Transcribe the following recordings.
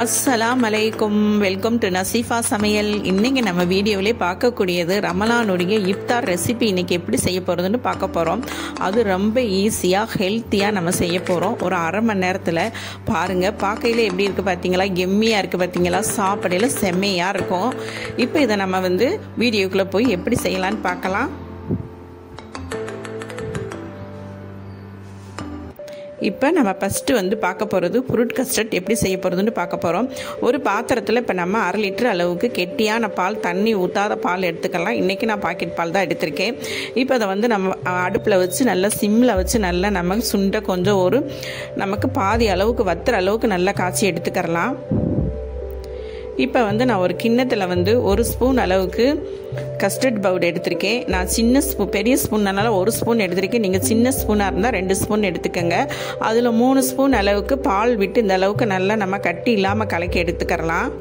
அஸ்ஸலாம் அலைக்கும் welcome to நசீஃபா சமையல் இன்னைக்கு நம்ம வீடியோவிலே பார்க்கக்கூடியது ரமலானுடைய இஃப்தார் ரெசிபி இன்னைக்கு எப்படி செய்ய போகிறதுன்னு பார்க்க போகிறோம் அது ரொம்ப ஈஸியாக ஹெல்த்தியாக நம்ம செய்ய போகிறோம் ஒரு அரை மணி நேரத்தில் பாருங்கள் பார்க்கையில எப்படி இருக்குது பார்த்தீங்களா எம்மியாக இருக்குது பார்த்தீங்களா சாப்பிடையில செம்மையாக இருக்கும் இப்போ இதை நம்ம வந்து வீடியோக்குள்ளே போய் எப்படி செய்யலான்னு பார்க்கலாம் இப்போ நம்ம ஃபஸ்ட்டு வந்து பார்க்க போகிறது ஃப்ரூட் கஸ்டர்ட் எப்படி செய்ய போகிறதுன்னு பார்க்க போகிறோம் ஒரு பாத்திரத்தில் இப்போ நம்ம அரை லிட்டர் அளவுக்கு கெட்டியான பால் தண்ணி ஊற்றாத பால் எடுத்துக்கலாம் இன்றைக்கி நான் பாக்கெட் பால் தான் எடுத்திருக்கேன் இப்போ அதை வந்து நம்ம அடுப்பில் வச்சு நல்லா சிம்மில் வச்சு நல்லா நம்ம சுண்டை கொஞ்சம் ஒரு நமக்கு பாதி அளவுக்கு வத்துற அளவுக்கு நல்லா காய்ச்சி எடுத்துக்கிறலாம் இப்போ வந்து நான் ஒரு கிண்ணத்தில் வந்து ஒரு ஸ்பூன் அளவுக்கு கஸ்டர்ட் பவுடர் எடுத்திருக்கேன் நான் சின்ன ஸ்பூ பெரிய ஸ்பூன்னால ஒரு ஸ்பூன் எடுத்திருக்கேன் நீங்கள் சின்ன ஸ்பூனாக இருந்தால் ரெண்டு ஸ்பூன் எடுத்துக்கோங்க அதில் மூணு ஸ்பூன் அளவுக்கு பால் விட்டு இந்த அளவுக்கு நல்லா நம்ம கட்டி இல்லாமல் கலக்கி எடுத்துக்கிறலாம்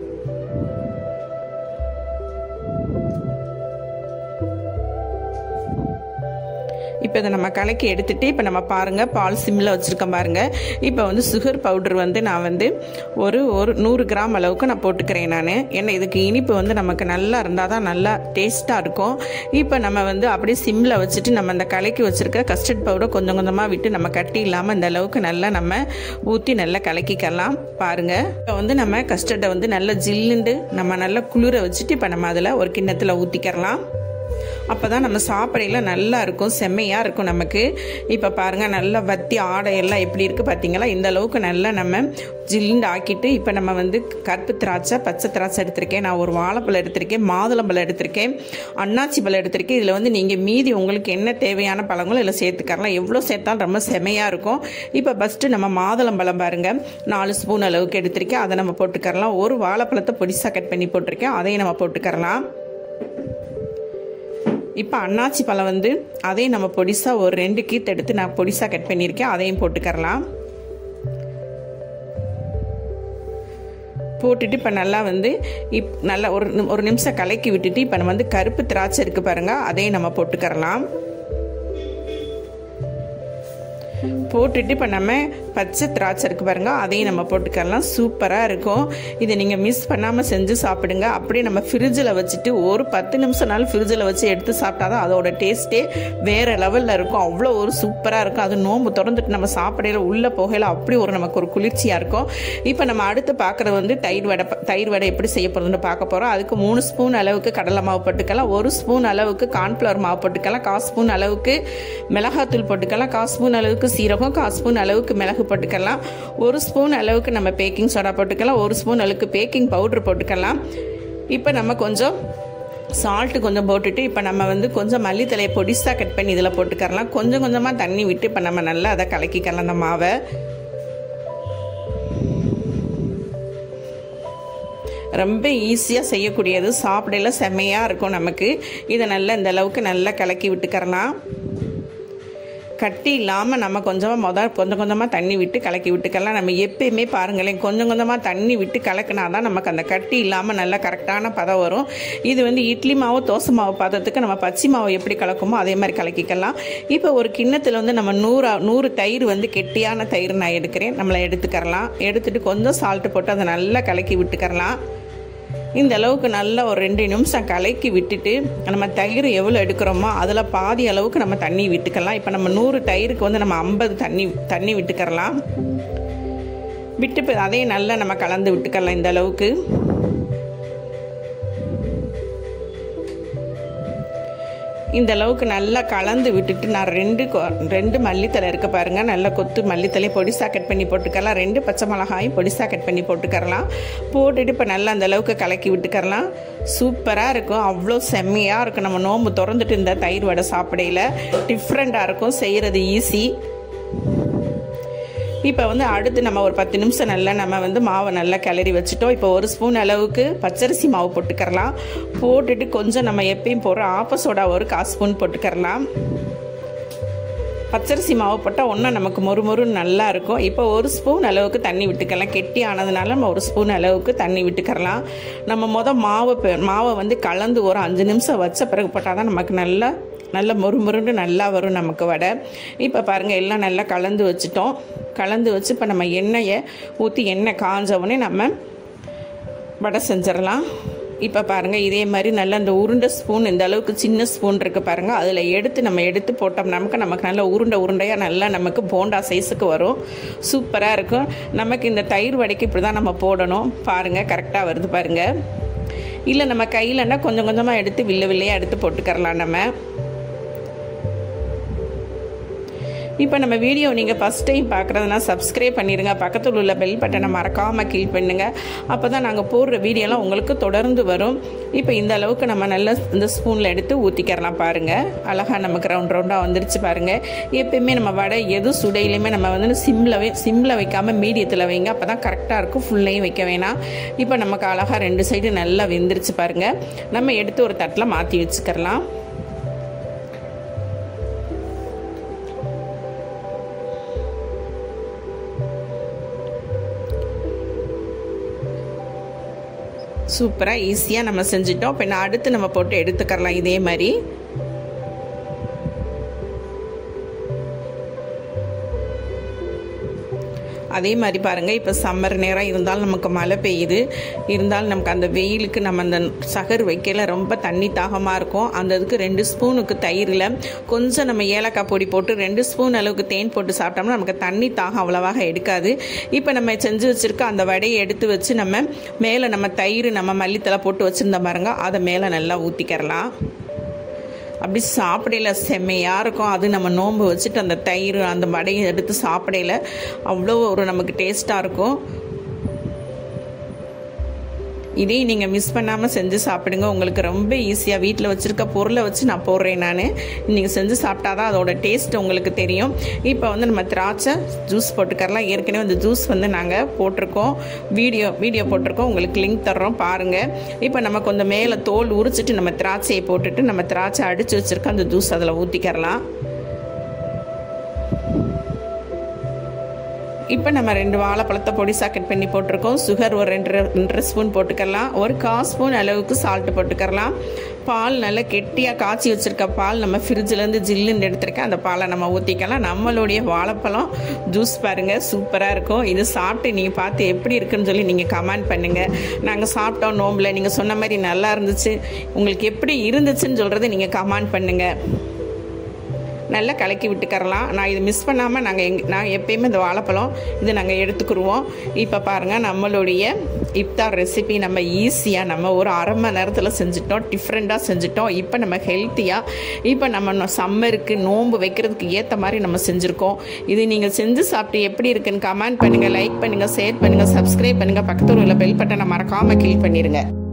இப்போ இதை நம்ம கலக்கி எடுத்துகிட்டு இப்போ நம்ம பாருங்கள் பால் சிம்மில் வச்சுருக்கோம் பாருங்கள் இப்போ வந்து சுகர் பவுடர் வந்து நான் வந்து ஒரு ஒரு நூறு கிராம் அளவுக்கு நான் போட்டுக்கிறேன் நான் ஏன்னா இதுக்கு இனிப்பு வந்து நமக்கு நல்லா இருந்தால் தான் நல்லா டேஸ்ட்டாக இருக்கும் இப்போ நம்ம வந்து அப்படியே சிம்மில் வச்சுட்டு நம்ம அந்த கலக்கி வச்சுருக்க கஸ்டர்ட் பவுடர் கொஞ்சம் கொஞ்சமாக விட்டு நம்ம கட்டி இல்லாமல் இந்த அளவுக்கு நல்லா நம்ம ஊற்றி நல்லா கலக்கிக்கலாம் பாருங்கள் இப்போ வந்து நம்ம கஸ்டர்டை வந்து நல்லா ஜில்லுண்டு நம்ம நல்லா குளிர வச்சுட்டு இப்போ நம்ம அதில் ஒரு கிண்ணத்தில் ஊற்றிக்கிறலாம் அப்போ தான் நம்ம சாப்பிடையில நல்லா இருக்கும் செம்மையாக இருக்கும் நமக்கு இப்போ பாருங்கள் நல்லா வத்தி ஆடையெல்லாம் எப்படி இருக்குது பார்த்தீங்களா இந்த அளவுக்கு நல்லா நம்ம ஜில்லுண்டு ஆக்கிட்டு இப்போ நம்ம வந்து கருப்பு திராட்சை பச்சை திராட்சை எடுத்திருக்கேன் நான் ஒரு வாழைப்பழம் எடுத்திருக்கேன் மாதுளம்பழம் எடுத்திருக்கேன் அன்னாச்சி பழம் எடுத்திருக்கேன் இதில் வந்து நீங்கள் மீதி உங்களுக்கு என்ன தேவையான பழங்களும் இதில் சேர்த்துக்கலாம் எவ்வளோ சேர்த்தாலும் ரொம்ப செமையாக இருக்கும் இப்போ ஃபஸ்ட்டு நம்ம மாதுளம்பழம் பாருங்கள் நாலு ஸ்பூன் அளவுக்கு எடுத்திருக்கேன் அதை நம்ம போட்டுக்கரலாம் ஒரு வாழைப்பழத்தை பொடிசாக கட் பண்ணி போட்டிருக்கேன் அதையும் நம்ம போட்டுக்கரலாம் இப்போ அன்னாச்சி பழம் வந்து அதையும் நம்ம பொடிசாக ஒரு ரெண்டு கீத்து எடுத்து நான் பொடிசாக கட் பண்ணியிருக்கேன் அதையும் போட்டுக்கரலாம் போட்டுட்டு இப்போ நல்லா வந்து இப் நல்லா ஒரு ஒரு நிமிஷம் கலக்கி விட்டுட்டு இப்போ நம்ம வந்து கருப்பு திராட்சை இருக்குது பாருங்கள் அதையும் நம்ம போட்டுக்கரலாம் போட்டுட்டு இப்போ நம்ம பச்சை திராட்சை இருக்குது பாருங்கள் அதையும் நம்ம போட்டுக்கலாம் சூப்பராக இருக்கும் இதை நீங்கள் மிஸ் பண்ணாமல் செஞ்சு சாப்பிடுங்க அப்படியே நம்ம ஃப்ரிட்ஜில் வச்சுட்டு ஒரு பத்து நிமிஷம் நாள் ஃப்ரிட்ஜில் வச்சு எடுத்து சாப்பிட்டா தான் அதோட டேஸ்ட்டே வேறு லெவலில் இருக்கும் அவ்வளோ ஒரு சூப்பராக இருக்கும் அது நோம்பு திறந்துட்டு நம்ம சாப்பிடையில உள்ளே போகையில் அப்படி ஒரு நமக்கு ஒரு குளிர்ச்சியாக இருக்கும் இப்போ நம்ம அடுத்து பார்க்குறது வந்து தயிர் வடை தயிர் வடை எப்படி செய்ய போகிறதுன்னு பார்க்க போகிறோம் அதுக்கு மூணு ஸ்பூன் அளவுக்கு கடலை மாவு போட்டுக்கலாம் ஒரு ஸ்பூன் அளவுக்கு கார்ன்ஃப்ளவர் மாவு போட்டுக்கலாம் கால் ஸ்பூன் அளவுக்கு மிளகாத்தூள் போட்டுக்கலாம் கால் ஸ்பூன் அளவுக்கு சீரகம் கால் ஸ்பூன் அளவுக்கு மிளகு போட்டுக்கலாம் ஒரு ஸ்பூன் அளவுக்கு நம்ம பேக்கிங் சோடா போட்டுக்கலாம் ஒரு ஸ்பூன் அளவுக்கு பேக்கிங் பவுட்ரு போட்டுக்கலாம் இப்போ நம்ம கொஞ்சம் சால்ட்டு கொஞ்சம் போட்டுட்டு இப்போ நம்ம வந்து கொஞ்சம் மல்லித்தலையை பொடிசாக கட் பண்ணி இதில் போட்டுக்கரலாம் கொஞ்சம் கொஞ்சமாக தண்ணி விட்டு இப்போ நம்ம நல்லா அதை கலக்கிக்கலாம் அந்த மாவை ரொம்ப ஈஸியாக செய்யக்கூடியது சாப்பிடையில செம்மையாக இருக்கும் நமக்கு இதை நல்லா இந்த அளவுக்கு நல்லா கலக்கி விட்டுக்கரலாம் கட்டி இல்லாமல் நம்ம கொஞ்சமாக முதல் கொஞ்சம் கொஞ்சமாக தண்ணி விட்டு கலக்கி விட்டுக்கலாம் நம்ம எப்பயுமே பாருங்களேன் கொஞ்சம் கொஞ்சமாக தண்ணி விட்டு கலக்கினா தான் நமக்கு அந்த கட்டி இல்லாமல் நல்லா கரெக்டான பதம் வரும் இது வந்து இட்லி மாவு தோசை மாவு பதத்துக்கு நம்ம பச்சை மாவு எப்படி கலக்குமோ அதே மாதிரி கலக்கிக்கலாம் இப்போ ஒரு கிண்ணத்தில் வந்து நம்ம நூறு நூறு தயிர் வந்து கெட்டியான தயிர் நான் எடுக்கிறேன் நம்மளை எடுத்துக்கரலாம் எடுத்துகிட்டு கொஞ்சம் சால்ட்டு போட்டு அதை நல்லா கலக்கி விட்டுக்கரலாம் இந்த அளவுக்கு நல்லா ஒரு ரெண்டு நிமிஷம் கலக்கி விட்டுட்டு நம்ம தயிர் எவ்வளோ எடுக்கிறோமோ அதில் பாதி அளவுக்கு நம்ம தண்ணி விட்டுக்கலாம் இப்போ நம்ம நூறு தயிருக்கு வந்து நம்ம ஐம்பது தண்ணி தண்ணி விட்டுக்கரலாம் விட்டு இப்போ அதையும் நல்லா நம்ம கலந்து விட்டுக்கலாம் இந்த அளவுக்கு இந்த அளவுக்கு நல்லா கலந்து விட்டுட்டு நான் ரெண்டு ரெண்டு மல்லித்தலை இருக்க பாருங்கள் நல்லா கொத்து மல்லித்தலை பொடிசாக கட் பண்ணி போட்டுக்கலாம் ரெண்டு பச்சை மிளகாயும் பொடிசாக கட் பண்ணி போட்டுக்கரலாம் போட்டுட்டு இப்போ நல்லா அந்த அளவுக்கு கலக்கி விட்டுக்கரலாம் சூப்பராக இருக்கும் அவ்வளோ செம்மையாக இருக்கும் நம்ம நோம்பு திறந்துட்டு இந்த தயிர் வடை சாப்பிடையில் டிஃப்ரெண்ட்டாக இருக்கும் செய்கிறது ஈஸி இப்போ வந்து அடுத்து நம்ம ஒரு பத்து நிமிஷம் நல்லா நம்ம வந்து மாவை நல்லா கிளறி வச்சுட்டோம் இப்போ ஒரு ஸ்பூன் அளவுக்கு பச்சரிசி மாவு போட்டுக்கரலாம் போட்டுட்டு கொஞ்சம் நம்ம எப்பயும் போடுற ஆப்ப சோடா ஒரு கால் ஸ்பூன் போட்டுக்கரலாம் பச்சரிசி மாவு போட்டால் ஒன்றும் நமக்கு மொறு மொறுன்னு நல்லா இருக்கும் இப்போ ஒரு ஸ்பூன் அளவுக்கு தண்ணி விட்டுக்கலாம் கெட்டி ஆனதுனால நம்ம ஒரு ஸ்பூன் அளவுக்கு தண்ணி விட்டுக்கரலாம் நம்ம மொதல் மாவை மாவை வந்து கலந்து ஒரு அஞ்சு நிமிஷம் வச்ச பிறகு போட்டால் தான் நமக்கு நல்லா நல்ல மொறுமொருன்னு நல்லா வரும் நமக்கு வடை இப்போ பாருங்கள் எல்லாம் நல்லா கலந்து வச்சுட்டோம் கலந்து வச்சு இப்போ நம்ம எண்ணெயை ஊற்றி எண்ணெய் காஞ்ச உடனே நம்ம வடை செஞ்சிடலாம் இப்போ பாருங்கள் இதே மாதிரி நல்ல அந்த உருண்டை ஸ்பூன் இந்த அளவுக்கு சின்ன ஸ்பூன் இருக்குது பாருங்கள் அதில் எடுத்து நம்ம எடுத்து போட்டோம் நமக்கு நமக்கு நல்ல உருண்டை உருண்டையாக நல்லா நமக்கு போண்டா சைஸுக்கு வரும் சூப்பராக இருக்கும் நமக்கு இந்த தயிர் வடைக்கு இப்படி தான் நம்ம போடணும் பாருங்கள் கரெக்டாக வருது பாருங்கள் இல்லை நம்ம கையிலன்னா கொஞ்சம் கொஞ்சமாக எடுத்து வில்ல வில்லையாக எடுத்து போட்டுக்கரலாம் நம்ம இப்போ நம்ம வீடியோ நீங்கள் ஃபஸ்ட் டைம் பார்க்குறதுனா சப்ஸ்கிரைப் பண்ணிடுங்க பக்கத்தில் உள்ள பெல் பட்டனை மறக்காமல் கிளிக் பண்ணுங்கள் அப்போ தான் நாங்கள் போடுற வீடியோலாம் உங்களுக்கு தொடர்ந்து வரும் இப்போ இந்த அளவுக்கு நம்ம நல்ல இந்த ஸ்பூனில் எடுத்து ஊற்றிக்கிறலாம் பாருங்கள் அழகாக நமக்கு ரவுண்ட் ரவுண்டாக வந்துருச்சு பாருங்கள் எப்பயுமே நம்ம வடை எது சுடையிலையுமே நம்ம வந்து சிம்மில் வை சிம்மில் வைக்காமல் மீடியத்தில் வைங்க அப்போ தான் கரெக்டாக இருக்கும் ஃபுல்லையும் வைக்க வேணாம் இப்போ நமக்கு அழகாக ரெண்டு சைடு நல்லா வெந்துருச்சு பாருங்கள் நம்ம எடுத்து ஒரு தட்டில் மாற்றி வச்சுக்கிறலாம் சூப்பராக ஈஸியாக நம்ம செஞ்சிட்டோம் இப்போ நான் அடுத்து நம்ம போட்டு எடுத்துக்கரலாம் இதே மாதிரி அதே மாதிரி பாருங்கள் இப்போ சம்மர் நேரம் இருந்தாலும் நமக்கு மழை பெய்யுது இருந்தாலும் நமக்கு அந்த வெயிலுக்கு நம்ம அந்த சகர் வைக்கல ரொம்ப தண்ணி தாகமாக இருக்கும் அந்த இதுக்கு ரெண்டு ஸ்பூனுக்கு தயிரில் கொஞ்சம் நம்ம ஏலக்காய் பொடி போட்டு ரெண்டு ஸ்பூன் அளவுக்கு தேன் போட்டு சாப்பிட்டோம்னா நமக்கு தண்ணி தாகம் அவ்வளவாக எடுக்காது இப்போ நம்ம செஞ்சு வச்சுருக்க அந்த வடையை எடுத்து வச்சு நம்ம மேலே நம்ம தயிர் நம்ம மல்லித்தலை போட்டு வச்சுருந்த பாருங்க அதை மேலே நல்லா ஊற்றிக்கிறலாம் அப்படி சாப்பிடையில செம்மையாக இருக்கும் அது நம்ம நோன்பு வச்சுட்டு அந்த தயிர் அந்த வடையை எடுத்து சாப்பிடையில அவ்வளோ ஒரு நமக்கு டேஸ்ட்டாக இருக்கும் இதையும் நீங்கள் மிஸ் பண்ணாமல் செஞ்சு சாப்பிடுங்க உங்களுக்கு ரொம்ப ஈஸியாக வீட்டில் வச்சுருக்க பொருளை வச்சு நான் போடுறேன் நான் நீங்கள் செஞ்சு சாப்பிட்டா தான் அதோட டேஸ்ட் உங்களுக்கு தெரியும் இப்போ வந்து நம்ம திராட்சை ஜூஸ் போட்டுக்கரலாம் ஏற்கனவே அந்த ஜூஸ் வந்து நாங்கள் போட்டிருக்கோம் வீடியோ வீடியோ போட்டிருக்கோம் உங்களுக்கு லிங்க் தர்றோம் பாருங்கள் இப்போ நம்ம கொஞ்சம் மேலே தோல் உரிச்சிட்டு நம்ம திராட்சையை போட்டுட்டு நம்ம திராட்சை அடித்து வச்சுருக்க அந்த ஜூஸ் அதில் ஊற்றிக்கிறலாம் இப்போ நம்ம ரெண்டு வாழைப்பழத்தை பொடிசாக கட் பண்ணி போட்டிருக்கோம் சுகர் ஒரு ரெண்டு ரெண்டரை ஸ்பூன் போட்டுக்கலாம் ஒரு கால் ஸ்பூன் அளவுக்கு சால்ட்டு போட்டுக்கலாம் பால் நல்லா கெட்டியாக காய்ச்சி வச்சுருக்க பால் நம்ம ஃப்ரிட்ஜிலேருந்து ஜில்லுன்னு எடுத்துருக்கேன் அந்த பாலை நம்ம ஊற்றிக்கலாம் நம்மளுடைய வாழைப்பழம் ஜூஸ் பாருங்கள் சூப்பராக இருக்கும் இது சாப்பிட்டு நீங்கள் பார்த்து எப்படி இருக்குன்னு சொல்லி நீங்கள் கமெண்ட் பண்ணுங்கள் நாங்கள் சாப்பிட்டோம் நோம்பில் நீங்கள் சொன்ன மாதிரி நல்லா இருந்துச்சு உங்களுக்கு எப்படி இருந்துச்சுன்னு சொல்கிறத நீங்கள் கமெண்ட் பண்ணுங்கள் நல்லா கலக்கி விட்டுக்கரலாம் நான் இது மிஸ் பண்ணாமல் நாங்கள் எங் நான் எப்பயுமே இந்த வாழைப்பழம் இது நாங்கள் எடுத்துக்கிடுவோம் இப்போ பாருங்கள் நம்மளுடைய இப்தார் ரெசிபி நம்ம ஈஸியாக நம்ம ஒரு அரை மணி நேரத்தில் செஞ்சுட்டோம் டிஃப்ரெண்ட்டாக செஞ்சுட்டோம் இப்போ நம்ம ஹெல்த்தியாக இப்போ நம்ம சம்மருக்கு நோன்பு வைக்கிறதுக்கு ஏற்ற மாதிரி நம்ம செஞ்சுருக்கோம் இது நீங்கள் செஞ்சு சாப்பிட்டு எப்படி இருக்குன்னு கமெண்ட் பண்ணுங்கள் லைக் பண்ணுங்கள் ஷேர் பண்ணுங்கள் சப்ஸ்கிரைப் பண்ணுங்கள் பக்கத்தில் உள்ள பெல் பட்டனை மறக்காமல் கிளிக் பண்ணிடுங்க